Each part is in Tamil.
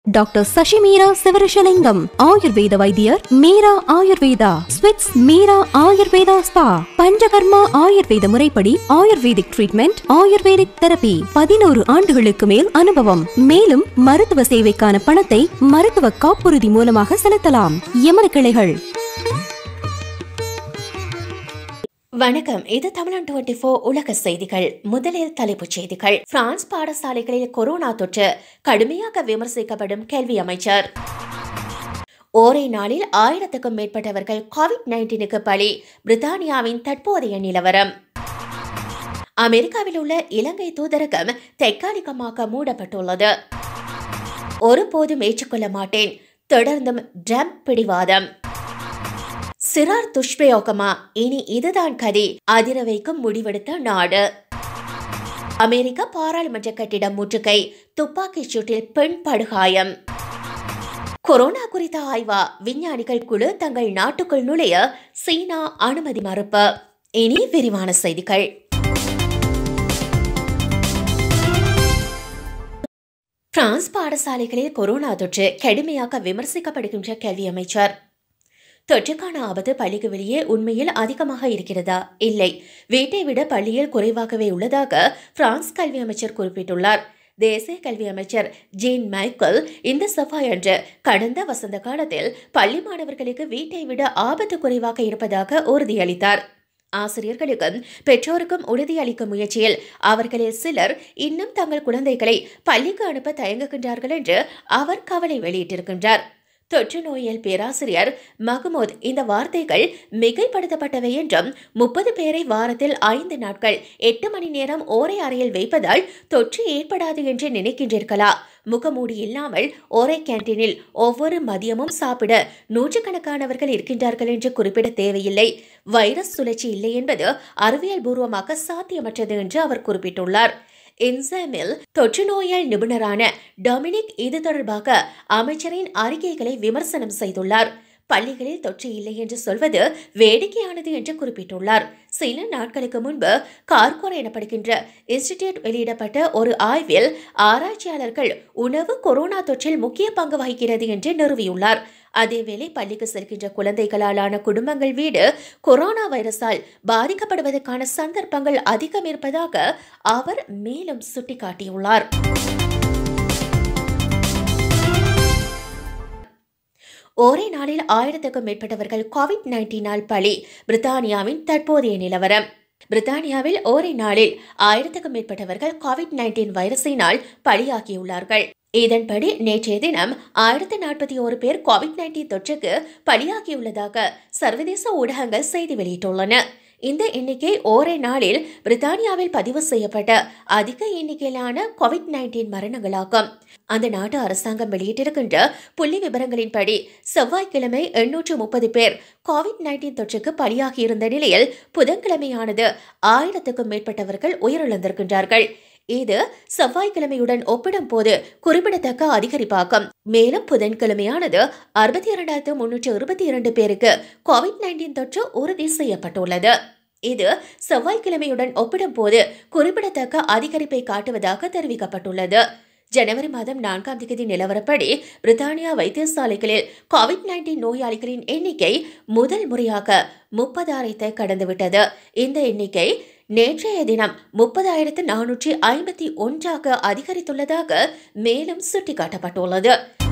டாக்டர் சசி மீரா சிவரிஷலிங்கம் ஆயுர்வேத வைத்தியர் மீரா ஆயுர்வேதா ஸ்விட்ஸ் மீரா ஆயுர்வேதா ஸ்பா பஞ்சகர்மா ஆயுர்வேத முறைப்படி ஆயுர்வேதிக் ட்ரீட்மெண்ட் ஆயுர்வேதிக் தெரபி பதினோரு ஆண்டுகளுக்கு மேல் அனுபவம் மேலும் மருத்துவ சேவைக்கான பணத்தை மருத்துவ காப்புறுதி மூலமாக செலுத்தலாம் எமது கிளைகள் வணக்கம் இது தமிழன் டுவெண்டி ஃபோர் உலக செய்திகள் முதலில் தலைப்புச் செய்திகள் பிரான்ஸ் பாடசாலைகளில் கொரோனா தொற்று கடுமையாக விமர்சிக்கப்படும் கல்வி அமைச்சர் ஓரே நாளில் ஆயிரத்துக்கும் மேற்பட்டவர்கள் கோவிட் நைன்டீனுக்கு பலி பிரித்தானியாவின் தற்போதைய நிலவரம் அமெரிக்காவில் உள்ள இலங்கை தூதரகம் தற்காலிகமாக மூடப்பட்டுள்ளது ஒருபோதும் ஏற்றுக்கொள்ள மாட்டேன் தொடர்ந்தும் ட்ரம்ப் பிடிவாதம் சிறார் துஷ்பிரயோகமா இனி இதுதான் கதி அதிர வைக்கும் முடிவெடுத்த நாடு அமெரிக்க பாராளுமன்ற கட்டிடம் முற்றுகை துப்பாக்கிச் சூட்டில் பெண் படுகாயம் கொரோனா குறித்த ஆய்வா விஞ்ஞானிகள் குழு தங்கள் நாட்டுக்குள் நுழைய சீனா அனுமதி மறுப்பு இனி விரிவான செய்திகள் பிரான்ஸ் பாடசாலைகளில் கொரோனா தொற்று கடுமையாக விமர்சிக்கப்படுகின்ற கல்வி அமைச்சர் தொற்றுக்கான ஆபத்து பள்ளிக்கு வெளியே உண்மையில் அதிகமாக இருக்கிறதா இல்லை வீட்டை விட பள்ளியில் குறைவாகவே உள்ளதாக பிரான்ஸ் கல்வி அமைச்சர் குறிப்பிட்டுள்ளார் தேசிய கல்வி அமைச்சர் ஜீன் மைக்கேல் இந்த செவ்வாயன்று கடந்த வசந்த காலத்தில் பள்ளி மாணவர்களுக்கு வீட்டை விட ஆபத்து குறைவாக இருப்பதாக உறுதியளித்தார் ஆசிரியர்களுக்கும் பெற்றோருக்கும் உறுதியளிக்கும் முயற்சியில் அவர்களில் சிலர் இன்னும் தங்கள் குழந்தைகளை பள்ளிக்கு அனுப்ப தயங்குகின்றார்கள் என்று அவர் கவலை வெளியிட்டிருக்கின்றார் தொற்று நோயியல் பேராசிரியர் மஹமூத் இந்த வார்த்தைகள் மிகைப்படுத்தப்பட்டவை என்றும் முப்பது பேரை வாரத்தில் ஐந்து நாட்கள் எட்டு மணி நேரம் ஓரை அறையில் வைப்பதால் தொற்று ஏற்படாது என்று நினைக்கின்றீர்களா முகமூடி இல்லாமல் ஒரே கேன்டீனில் ஒவ்வொரு மதியமும் சாப்பிட நூற்றுக்கணக்கானவர்கள் இருக்கின்றார்கள் என்று குறிப்பிட தேவையில்லை வைரஸ் சுழற்சி இல்லை என்பது அறிவியல் பூர்வமாக சாத்தியமற்றது என்று அவர் குறிப்பிட்டுள்ளார் இன்சாமில் தொற்று நோயால் நிபுணரான டொமினிக் இது தொடர்பாக அமைச்சரின் அறிக்கைகளை விமர்சனம் செய்துள்ளார் பள்ளிகளில் தொற்று இல்லை என்று சொல்வது வேடிக்கையானது என்று குறிப்பிட்டுள்ளார் சில நாட்களுக்கு முன்பு கார்கோர் எனப்படுகின்ற இன்ஸ்டிடியூட் வெளியிடப்பட்ட ஒரு ஆய்வில் ஆராய்ச்சியாளர்கள் உணவு கொரோனா தொற்றில் முக்கிய பங்கு வகிக்கிறது என்று நிறுவியுள்ளார் அதேவேளை பள்ளிக்கு செல்கின்ற குழந்தைகளாலான குடும்பங்கள் வீடு கொரோனா வைரஸால் பாதிக்கப்படுவதற்கான சந்தர்ப்பங்கள் அதிகம் இருப்பதாக அவர் மேலும் சுட்டிக்காட்டியுள்ளார் ஒரே நாளில் ஆயிரத்துக்கும் மேற்பட்டவர்கள் கோவிட் நைன்டீனால் பலி பிரித்தானியாவின் தற்போதைய நிலவரம் பிரித்தானியாவில் ஒரே நாளில் ஆயிரத்துக்கும் மேற்பட்டவர்கள் கோவிட் நைன்டீன் வைரஸினால் பலியாகியுள்ளார்கள் இதன்படி நேற்றைய தினம் ஆயிரத்தி நாற்பத்தி ஒரு பேர் கோவிட் நைன்டீன் தொற்றுக்கு பலியாகியுள்ளதாக சர்வதேச ஊடகங்கள் செய்தி வெளியிட்டுள்ளன இந்த எண்ணிக்கை ஓரே நாளில் பிரித்தானியாவில் பதிவு செய்யப்பட்ட அதிக எண்ணிக்கையிலான கோவிட் நைன்டீன் மரணங்களாகும் அந்த நாட்டு அரசாங்கம் வெளியிட்டிருக்கின்ற புள்ளி விவரங்களின்படி செவ்வாய்க்கிழமை எண்ணூற்று முப்பது பேர் கோவிட் நைன்டீன் தொற்றுக்கு பலியாகியிருந்த நிலையில் புதன்கிழமையானது ஆயிரத்துக்கும் மேற்பட்டவர்கள் உயிரிழந்திருக்கின்றார்கள் இது செவ்வாய்க்கிழமையுடன் ஒப்பிடும் போது குறிப்பிடத்தக்க அதிகரிப்பாகும் மேலும் புதன்கிழமையானது அறுபத்தி இரண்டாயிரத்து முன்னூற்று இருபத்தி இரண்டு பேருக்கு கோவிட் நைன்டீன் தொற்று உறுதி செய்யப்பட்டுள்ளது இது செவ்வாய்க்கிழமையுடன் ஒப்பிடும் போது குறிப்பிடத்தக்க அதிகரிப்பை காட்டுவதாக தெரிவிக்கப்பட்டுள்ளது ஜனவரி மாதம் நான்காம் தேதி நிலவரப்படி பிரித்தானியா வைத்தியசாலைகளில் கோவிட் நைன்டீன் நோயாளிகளின் எண்ணிக்கை முதல் முறையாக முப்பதாயிரத்தை கடந்துவிட்டது இந்த எண்ணிக்கை நேற்றைய தினம் முப்பதாயிரத்து நானூற்றி ஐம்பத்தி ஒன்றாக அதிகரித்துள்ளதாக மேலும் சுட்டிக்காட்டப்பட்டுள்ளது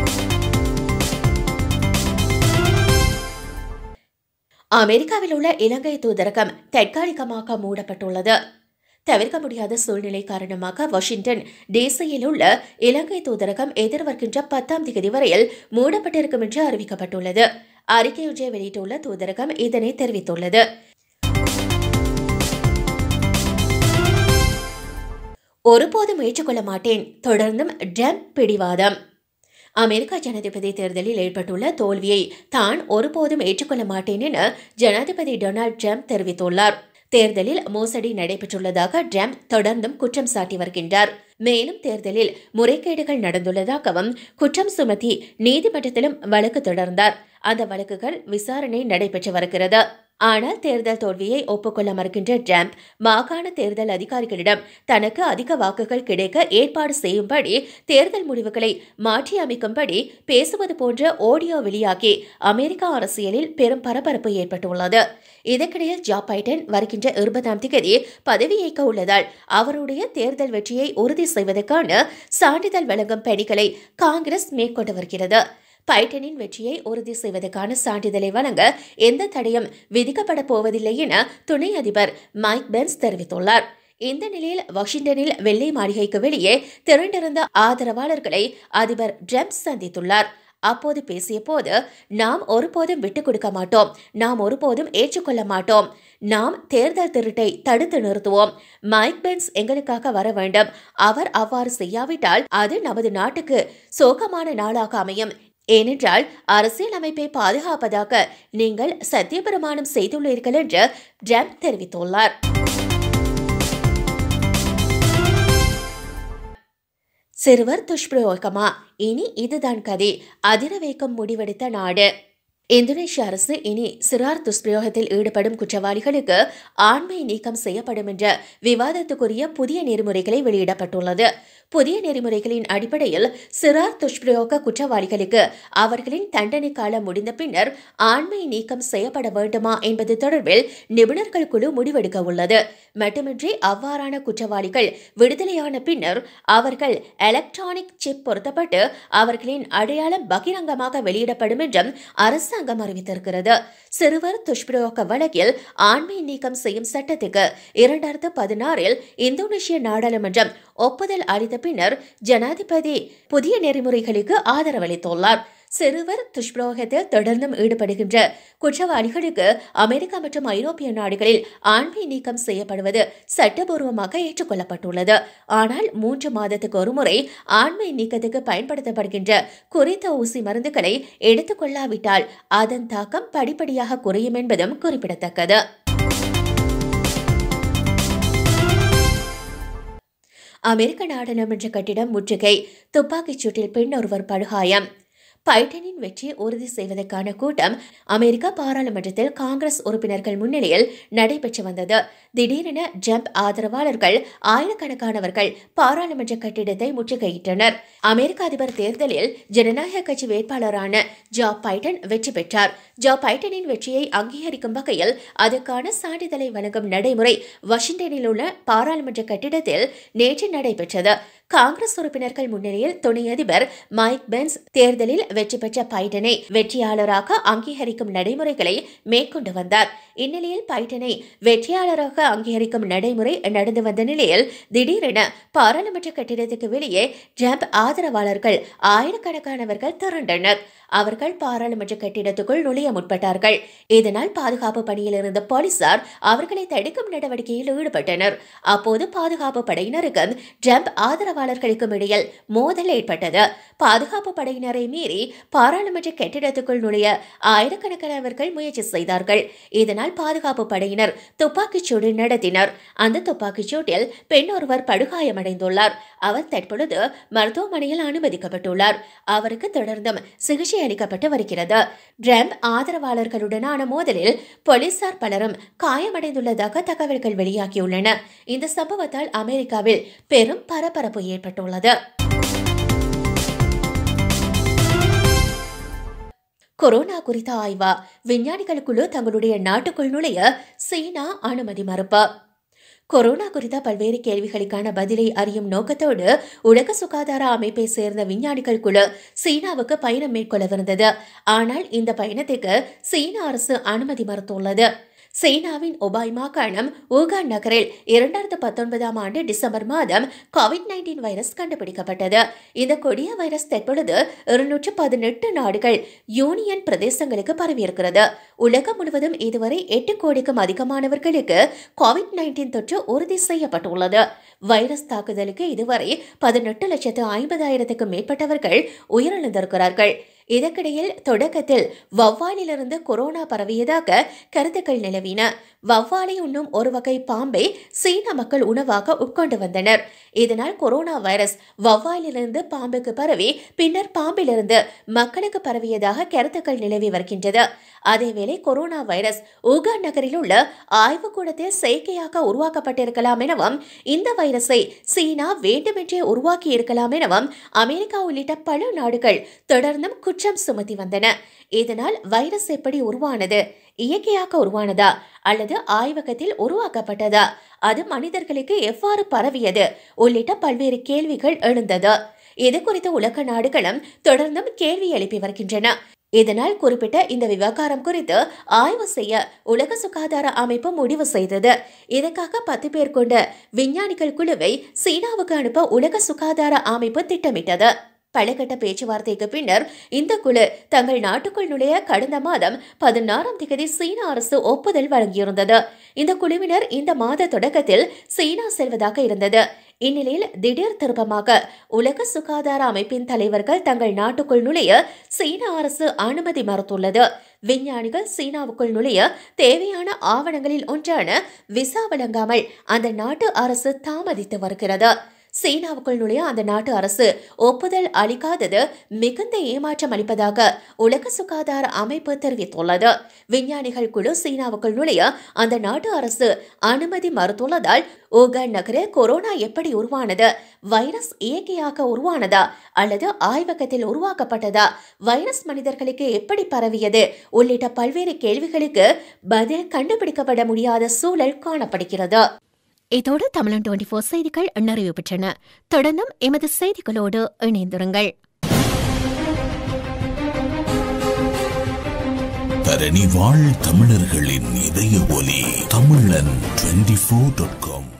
அமெரிக்காவில் உள்ள இலங்கை தூதரகம் தற்காலிகமாக மூடப்பட்டுள்ளது தவிர்க்க முடியாத சூழ்நிலை காரணமாக வாஷிங்டன் டிசியில் உள்ள இலங்கை தூதரகம் எதிர்வருகின்ற பத்தாம் தேதி வரையில் மூடப்பட்டிருக்கும் என்று அறிவிக்கப்பட்டுள்ளது அறிக்கையொன்றை வெளியிட்டுள்ள தூதரகம் இதனை தெரிவித்துள்ளது ஒருபோதும் ஏற்றுக்கொள்ள மாட்டேன் தொடர்ந்தும் ட்ரம்ப் பிடிவாதம் அமெரிக்க ஜனாதிபதி தேர்தலில் ஏற்பட்டுள்ள தோல்வியை தான் ஒருபோதும் ஏற்றுக்கொள்ள மாட்டேன் என ஜனாதிபதி டொனால்ட் ட்ரம்ப் தெரிவித்துள்ளார் தேர்தலில் மோசடி நடைபெற்றுள்ளதாக ட்ரம்ப் தொடர்ந்தும் குற்றம் சாட்டி வருகின்றார் மேலும் தேர்தலில் முறைகேடுகள் நடந்துள்ளதாகவும் குற்றம் சுமத்தி நீதிமன்றத்திலும் வழக்கு தொடர்ந்தார் அந்த வழக்குகள் விசாரணை நடைபெற்று வருகிறது ஆனால் தேர்தல் தோல்வியை ஒப்புக்கொள்ள மறுக்கின்ற ட்ரம்ப் மாகாண தேர்தல் அதிகாரிகளிடம் தனக்கு அதிக வாக்குகள் கிடைக்க ஏற்பாடு செய்யும்படி தேர்தல் முடிவுகளை மாற்றியமைக்கும்படி பேசுவது போன்ற ஆடியோ வெளியாகி அமெரிக்கா அரசியலில் பெரும் பரபரப்பு ஏற்பட்டுள்ளது இதற்கிடையில் ஜா பைடன் வருகின்ற இருபதாம் தேதி பதவியேற்க உள்ளதால் அவருடைய தேர்தல் வெற்றியை உறுதி செய்வதற்கான சான்றிதழ் வழங்கும் பணிகளை காங்கிரஸ் மேற்கொண்டு வருகிறது பைடனின் வெற்றியை உறுதி செய்வதற்கான சான்றிதழை வழங்க எந்த தடையும் விதிக்கப்பட போவதில்லை என துணை அதிபர் மைக் பென்ஸ் தெரிவித்துள்ளார் இந்த நிலையில் வாஷிங்டனில் வெள்ளை மாளிகைக்கு வெளியே திரண்டிருந்த ஆதரவாளர்களை அதிபர் ட்ரம்ப் சந்தித்துள்ளார் அப்போது பேசிய போது நாம் ஒருபோதும் விட்டுக் கொடுக்க மாட்டோம் நாம் ஒருபோதும் ஏற்றுக்கொள்ள மாட்டோம் நாம் தேர்தல் திருட்டை தடுத்து நிறுத்துவோம் மைக் பென்ஸ் எங்களுக்காக வர வேண்டும் அவர் அவ்வாறு செய்யாவிட்டால் அது நமது நாட்டுக்கு சோகமான நாளாக அமையும் ஏனென்றால் அரசியல் அமைப்பை பாதுகாப்பதாக நீங்கள் சத்தியப்பிரமாணம் செய்துள்ளீர்கள் என்று ட்ரம்ப் தெரிவித்துள்ளார் சிறுவர் துஷ்பிரயோகமா இனி இதுதான் கதை அதிர வைக்கும் முடிவெடுத்த நாடு இந்தோனேஷிய அரசு இனி சிறார் துஷ்பிரயோகத்தில் ஈடுபடும் குற்றவாளிகளுக்கு ஆண்மை நீக்கம் செய்யப்படும் என்ற விவாதத்துக்குரிய புதிய நெறிமுறைகளை வெளியிடப்பட்டுள்ளது புதிய நெறிமுறைகளின் அடிப்படையில் சிறார் துஷ்பிரயோக குற்றவாளிகளுக்கு அவர்களின் தண்டனை காலம் முடிந்த பின்னர் ஆண்மை நீக்கம் செய்யப்பட வேண்டுமா என்பது தொடர்பில் நிபுணர்கள் குழு முடிவெடுக்க உள்ளது மட்டுமின்றி அவ்வாறான குற்றவாளிகள் விடுதலையான பின்னர் அவர்கள் எலக்ட்ரானிக் சிப் பொருத்தப்பட்டு அவர்களின் அடையாளம் பகிரங்கமாக வெளியிடப்படும் என்றும் அரசாங்கம் அறிவித்திருக்கிறது சிறுவர் துஷ்பிரயோக வழக்கில் ஆண்மை நீக்கம் செய்யும் சட்டத்துக்கு இரண்டாயிரத்து பதினாறில் இந்தோனேஷிய நாடாளுமன்றம் ஒப்புதல் அளித்த பின்னர் ஜனாதிபதி புதிய நெறிமுறைகளுக்கு ஆதரவளித்துள்ளார் சிறுவர் துஷ்பிரயோகத்தில் தொடர்ந்தும் ஈடுபடுகின்ற குற்றவாளிகளுக்கு அமெரிக்கா மற்றும் ஐரோப்பிய நாடுகளில் ஆண்மை நீக்கம் செய்யப்படுவது சட்டபூர்வமாக ஏற்றுக்கொள்ளப்பட்டுள்ளது ஆனால் மூன்று மாதத்துக்கு ஒருமுறை ஆண்மை நீக்கத்துக்கு பயன்படுத்தப்படுகின்ற குறித்த ஊசி மருந்துகளை எடுத்துக்கொள்ளாவிட்டால் அதன் தாக்கம் படிப்படியாக குறையும் என்பதும் குறிப்பிடத்தக்கது அமெரிக்க நாடாளுமன்ற கட்டிடம் முற்றுகை துப்பாக்கிச் சூட்டில் பெண் ஒருவர் படுகாயம் பைடனின் வெற்றியை உறுதி செய்வதற்கான கூட்டம் அமெரிக்க பாராளுமன்றத்தில் காங்கிரஸ் உறுப்பினர்கள் முன்னிலையில் நடைபெற்று வந்தது திடீரென ஜம்ப் ஆதரவாளர்கள் ஆயிரக்கணக்கானவர்கள் பாராளுமன்ற கட்டிடத்தை முற்றுகையிட்டனர் அமெரிக்க அதிபர் தேர்தலில் ஜனநாயக கட்சி வேட்பாளரான ஜா பைடன் வெற்றி பெற்றார் ஜோ பைடனின் வெற்றியை அங்கீகரிக்கும் வகையில் அதற்கான சான்றிதழை வழங்கும் நடைமுறை வாஷிங்டனில் உள்ள பாராளுமன்ற கட்டிடத்தில் நேற்று நடைபெற்றது காங்கிரஸ் உறுப்பினர்கள் முன்னிலையில் துணை அதிபர் மைக் பென்ஸ் தேர்தலில் வெற்றி பெற்ற பைடனை வெற்றியாளராக அங்கீகரிக்கும் நடைமுறைகளை மேற்கொண்டு வந்தார் இந்நிலையில் பைடனை வெற்றியாளராக அங்கீகரிக்கும் நடைமுறை நடந்து வந்த நிலையில் திடீரென பாராளுமன்ற கட்டிடத்துக்கு வெளியே ட்ரம்ப் ஆதரவாளர்கள் ஆயிரக்கணக்கானவர்கள் திரண்டனர் அவர்கள் பாராளுமன்ற கட்டிடத்துக்குள் நுழைய முற்பட்டார்கள் இதனால் பாதுகாப்பு பணியில் இருந்த போலீசார் அவர்களை தடுக்கும் நடவடிக்கையில் ஈடுபட்டனர் அப்போது பாதுகாப்பு படையினருக்கும் ட்ரம்ப் ஆதரவாளர்களுக்கும் இடையில் மோதல் ஏற்பட்டது பாதுகாப்பு படையினரை மீறி பாராளுமன்ற கட்டிடத்துக்குள் நுழைய ஆயிரக்கணக்கானவர்கள் முயற்சி செய்தார்கள் இதனால் பாதுகாப்பு படையினர் துப்பாக்கிச் சூடு நடத்தினர் அந்த துப்பாக்கிச் சூட்டில் பெண் ஒருவர் படுகாயமடைந்துள்ளார் அவர் தற்பொழுது மருத்துவமனையில் அனுமதிக்கப்பட்டுள்ளார் அவருக்கு தொடர்ந்தும் சிகிச்சை அளிக்கப்பட்டு வருகிறது ட்ரம்ப் ஆதரவாளர்களுடனான மோதலில் போலீசார் பலரும் காயமடைந்துள்ளதாக தகவல்கள் வெளியாகியுள்ளன இந்த சம்பவத்தால் அமெரிக்காவில் பெரும் பரபரப்பு ஏற்பட்டுள்ளது கொரோனா குறித்த ஆய்வா விஞ்ஞானிகள் குழு தங்களுடைய நாட்டுக்குள் நுழைய சீனா அனுமதி மறுப்பு கொரோனா குறித்த பல்வேறு கேள்விகளுக்கான பதிலை அறியும் நோக்கத்தோடு உலக சுகாதார அமைப்பை சேர்ந்த விஞ்ஞானிகள் குழு சீனாவுக்கு பயணம் மேற்கொள்ளவிருந்தது ஆனால் இந்த பயணத்துக்கு சீன அரசு அனுமதி மறுத்துள்ளது சீனாவின் ஒபாய் மாகாணம் ஊகான் நகரில் இரண்டாயிரத்து பத்தொன்பதாம் ஆண்டு டிசம்பர் மாதம் கோவிட் நைன்டீன் வைரஸ் கண்டுபிடிக்கப்பட்டது இந்த கொடிய வைரஸ் தற்பொழுது இருநூற்று பதினெட்டு நாடுகள் யூனியன் பிரதேசங்களுக்கு பரவியிருக்கிறது உலகம் முழுவதும் இதுவரை எட்டு கோடிக்கும் அதிகமானவர்களுக்கு கோவிட் நைன்டீன் தொற்று உறுதி செய்யப்பட்டுள்ளது வைரஸ் தாக்குதலுக்கு இதுவரை பதினெட்டு லட்சத்து ஐம்பதாயிரத்துக்கும் மேற்பட்டவர்கள் உயிரிழந்திருக்கிறார்கள் இதற்கிடையில் தொடக்கத்தில் வவ்வாலிலிருந்து கொரோனா பரவியதாக கருத்துக்கள் நிலவின வவ்வாலை உண்ணும் ஒரு வகை பாம்பை சீன மக்கள் உணவாக உட்கொண்டு வந்தனர் இதனால் கொரோனா வைரஸ் வவ்வாலிலிருந்து பாம்புக்கு பரவி பின்னர் பாம்பிலிருந்து மக்களுக்கு பரவியதாக கருத்துக்கள் நிலவி வருகின்றது அதேவேளை கொரோனா வைரஸ் ஊகான் நகரில் உள்ள ஆய்வுக்கூடத்தில் செயற்கையாக உருவாக்கப்பட்டிருக்கலாம் எனவும் இந்த வைரஸை சீனா வேண்டுமென்றே உருவாக்கி இருக்கலாம் எனவும் அமெரிக்கா உள்ளிட்ட பல நாடுகள் தொடர்ந்தும் குற்றம் சுமத்தி வந்தன இதனால் வைரஸ் எப்படி உருவானது இயற்கையாக உருவானதா அல்லது ஆய்வகத்தில் உருவாக்கப்பட்டதா அது மனிதர்களுக்கு எவ்வாறு பரவியது உள்ளிட்ட பல்வேறு கேள்விகள் எழுந்தது இது குறித்து உலக நாடுகளும் தொடர்ந்தும் கேள்வி எழுப்பி வருகின்றன இதனால் குறிப்பிட்ட இந்த விவகாரம் குறித்து ஆய்வு செய்ய உலக சுகாதார அமைப்பு முடிவு செய்தது இதற்காக பத்து பேர் கொண்ட விஞ்ஞானிகள் குழுவை சீனாவுக்கு அனுப்ப உலக சுகாதார அமைப்பு திட்டமிட்டது பலகட்ட பேச்சுவார்த்தைக்கு பின்னர் இந்த குழு தங்கள் நாட்டுக்குள் நுழைய கடந்த மாதம் பதினாறாம் தேதி சீன அரசு ஒப்புதல் வழங்கியிருந்தது இந்த குழுவினர் இந்த மாத தொடக்கத்தில் சீனா செல்வதாக இருந்தது இந்நிலையில் திடீர் திருப்பமாக உலக சுகாதார அமைப்பின் தலைவர்கள் தங்கள் நாட்டுக்குள் நுழைய சீன அரசு அனுமதி மறுத்துள்ளது விஞ்ஞானிகள் சீனாவுக்குள் நுழைய தேவையான ஆவணங்களில் ஒன்றான விசா வழங்காமல் அந்த நாட்டு அரசு தாமதித்து வருகிறது சீனாவுக்குள் நுழைய அந்த நாட்டு அரசு ஒப்புதல் அளிக்காதது மிகுந்த ஏமாற்றம் அளிப்பதாக உலக சுகாதார அமைப்பு தெரிவித்துள்ளது விஞ்ஞானிகள் குழு சீனாவுக்குள் நுழைய அந்த நாட்டு அரசு அனுமதி மறுத்துள்ளதால் ஊகான் நகரில் கொரோனா எப்படி உருவானது வைரஸ் இயற்கையாக உருவானதா அல்லது ஆய்வகத்தில் உருவாக்கப்பட்டதா வைரஸ் மனிதர்களுக்கு எப்படி பரவியது உள்ளிட்ட பல்வேறு கேள்விகளுக்கு பதில் கண்டுபிடிக்கப்பட முடியாத சூழல் காணப்படுகிறது இதோடு தமிழன் டுவெண்டி ஃபோர் செய்திகள் நிறைவு பெற்றன தொடர்ந்தும் எமது செய்திகளோடு இணைந்திருங்கள் தரணி வாழ் தமிழர்களின் இதய ஒலி தமிழன் டுவெண்டி ஃபோர் டாட் காம்